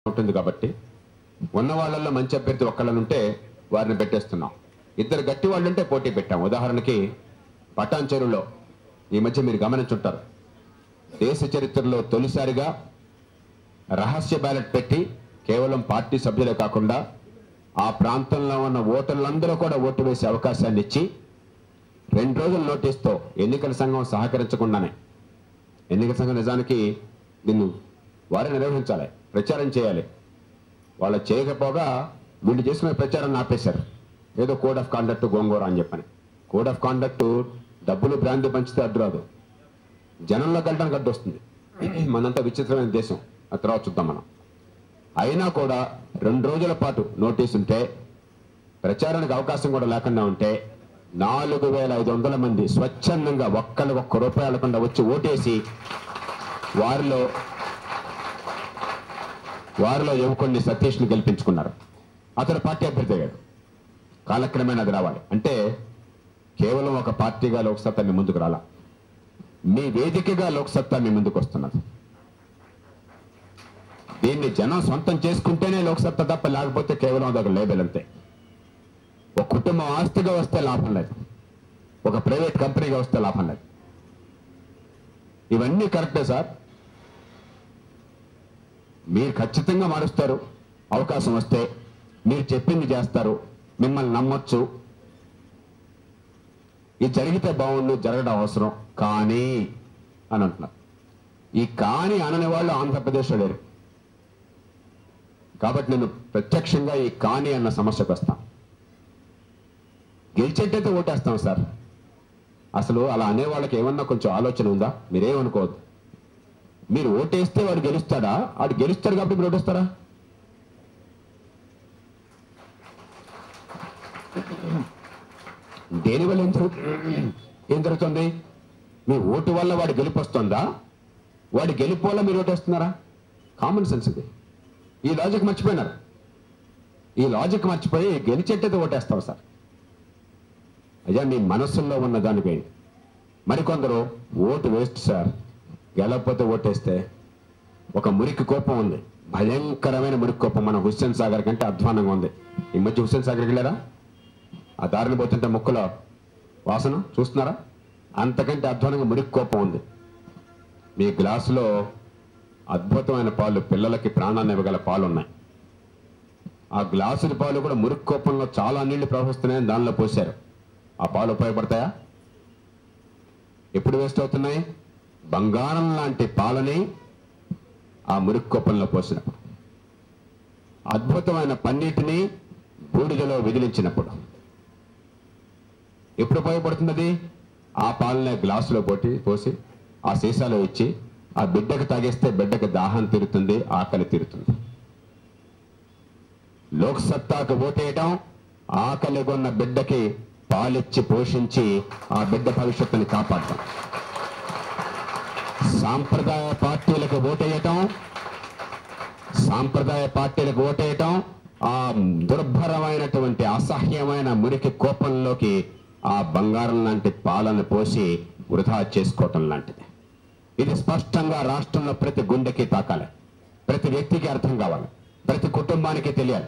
ఉంటుంది కాబట్టి ఉన్న వాళ్ళల్లో మంచి అభ్యర్థి ఒక్కళ్ళని ఉంటే వారిని పెట్టేస్తున్నాం ఇద్దరు గట్టి వాళ్ళు ఉంటే పోటీ పెట్టాం ఉదాహరణకి పటాన్ చెరువులో ఈ మధ్య మీరు గమనించుంటారు దేశ చరిత్రలో తొలిసారిగా రహస్య బ్యాలెట్ పెట్టి కేవలం పార్టీ సభ్యులే కాకుండా ఆ ప్రాంతంలో ఉన్న ఓటర్లందరూ కూడా ఓటు వేసే అవకాశాన్ని ఇచ్చి రెండు రోజుల నోటీస్తో ఎన్నికల సంఘం సహకరించకుండానే ఎన్నికల సంఘం నిజానికి దీన్ని వారే నిర్వహించాలి ప్రచారం చేయాలి వాళ్ళు చేయకపోగా వీళ్ళు చేసుకునే ప్రచారాన్ని ఆపేశారు ఏదో కోడ్ ఆఫ్ కాండక్ట్ గోంగూర అని చెప్పని కోడ్ ఆఫ్ కాండక్ట్ డబ్బులు బ్రాంతి పంచితే అడ్డు రాదు జనంలో వెళ్ళడానికి అడ్డు వస్తుంది మనంతా విచిత్రమైన దేశం ఆ తర్వాత చూద్దాం మనం అయినా కూడా రెండు రోజుల పాటు నోటీస్ ఉంటే ప్రచారానికి అవకాశం కూడా లేకుండా ఉంటే నాలుగు వేల ఐదు వందల మంది స్వచ్ఛందంగా ఒక్కళ్ళు ఒక్క రూపాయి అడగకుండా వచ్చి ఓటేసి వారిలో వారిలో యువకుడిని సతీష్ని గెలిపించుకున్నారు అతడు పార్టీ అభ్యర్థి అయ్యాడు కాలక్రమేణా అది రావాలి అంటే కేవలం ఒక పార్టీగా లోక్సత్తా మీ ముందుకు రాలా మీ వేదికగా లోక్సత్తా మీ ముందుకు వస్తున్నది దీన్ని జనం సొంతం చేసుకుంటేనే లోక్సత్తా తప్ప లేకపోతే కేవలం అదొక లేబెల్ అంతే ఒక కుటుంబం ఆస్తిగా వస్తే లాభం లేదు ఒక ప్రైవేట్ కంపెనీగా వస్తే లాభం లేదు ఇవన్నీ కరెక్టే సార్ మీరు ఖచ్చితంగా మారుస్తారు అవకాశం వస్తే మీరు చెప్పింది చేస్తారు మిమ్మల్ని నమ్మొచ్చు ఇది జరిగితే బాగుండు జరగడం అవసరం కానీ అని అంటున్నారు ఈ కానీ అనని వాళ్ళు ఆంధ్రప్రదేశ్లో లేరు కాబట్టి నేను ప్రత్యక్షంగా ఈ కానీ అన్న సమస్యకు వస్తాను గెలిచేటైతే ఓటేస్తాం సార్ అసలు అలా అనే వాళ్ళకి ఏమన్నా కొంచెం ఆలోచన ఉందా మీరేమనుకోవద్దు మీరు ఓటేస్తే వాడు గెలుస్తాడా వాడు గెలుస్తాడు కాబట్టి మీరు ఓటేస్తారా దేనివల్ల ఏం జరుగుతుంది ఏం జరుగుతుంది మీ ఓటు వల్ల వాడు గెలుపు వస్తుందా వాడి గెలుపు వల్ల మీరు ఓటేస్తున్నారా కామన్ సెన్స్ ఇది ఈ లాజిక్ మర్చిపోయినారు ఈ లాజిక్ మర్చిపోయి గెలిచేట్టయితే ఓటేస్తాం సార్ అయ్యా మీ మనస్సుల్లో ఉన్న దానిపై మరికొందరు ఓటు వేస్ట్ సార్ గెలవకపోతే ఓటేస్తే ఒక మురికి కోపం ఉంది భయంకరమైన మురికి కోపం మన హుస్సేన్ సాగర్ కంటే అధ్వానంగా ఉంది ఈ మధ్య హుస్సేన్ సాగర్కి వెళ్ళారా ఆ దారిని పోతుంటే ముక్కులో వాసన చూస్తున్నారా అంతకంటే అధ్వానంగా మురికి కోపం ఉంది మీ గ్లాసులో అద్భుతమైన పాలు పిల్లలకి ప్రాణాన్ని ఇవ్వగల పాలు ఉన్నాయి ఆ గ్లాసుల పాలు కూడా మురికి కోపంలో చాలా నీళ్లు ప్రవహిస్తున్నాయని దానిలో పోశారు ఆ పాలు ఉపయోగపడతాయా ఎప్పుడు వేస్ట్ అవుతున్నాయి బంగారం లాంటి పాలని ఆ మురికి కోపంలో పోసినప్పుడు అద్భుతమైన పన్నీటిని బూడిదలో విదిలించినప్పుడు ఎప్పుడు ఉపయోగపడుతున్నది ఆ పాలనే గ్లాసులో పోటి పోసి ఆ సీసాలో ఇచ్చి ఆ బిడ్డకు తాగేస్తే బిడ్డకు దాహం తీరుతుంది ఆకలి తీరుతుంది లోక్సత్తాకు ఓటేయటం ఆకలి కొన్న బిడ్డకి పాలిచ్చి పోషించి ఆ బిడ్డ భవిష్యత్తుని కాపాడటం సాంప్రదాయ పార్టీలకు ఓటేయటం సాంప్రదాయ పార్టీలకు ఓటేయటం ఆ దుర్భరమైనటువంటి అసహ్యమైన మురికి కోపంలోకి ఆ బంగారం లాంటి పాలను పోసి వృధా చేసుకోవటం లాంటిది ఇది స్పష్టంగా రాష్ట్రంలో ప్రతి గుండెకి తాకాలి ప్రతి వ్యక్తికి అర్థం కావాలి ప్రతి కుటుంబానికి తెలియాలి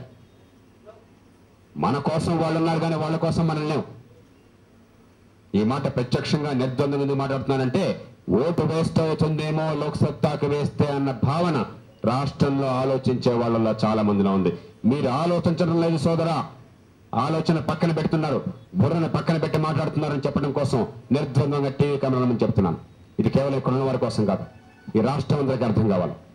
మన కోసం వాళ్ళు ఉన్నారు కానీ వాళ్ళ కోసం మనం లేవు ఈ మాట ప్రత్యక్షంగా నిర్ద్వందం ఎందుకు మాట్లాడుతున్నానంటే ఓటు వేస్ట్ అవుతుందేమో లోక్సత్తాకు వేస్తే అన్న భావన రాష్ట్రంలో ఆలోచించే వాళ్ళలో చాలా మందిలో ఉంది మీరు ఆలోచించడం లేదు సోదరా ఆలోచన పక్కన పెడుతున్నారు బుర్రను పక్కన పెట్టి మాట్లాడుతున్నారని చెప్పడం కోసం నిర్ద్వందంగా టీవీ కెమెరా నుంచి చెప్తున్నాను ఇది కేవలం ఇక్కడ ఉన్న వారి కోసం కాదు ఈ రాష్ట్రం అందరికీ అర్థం కావాలి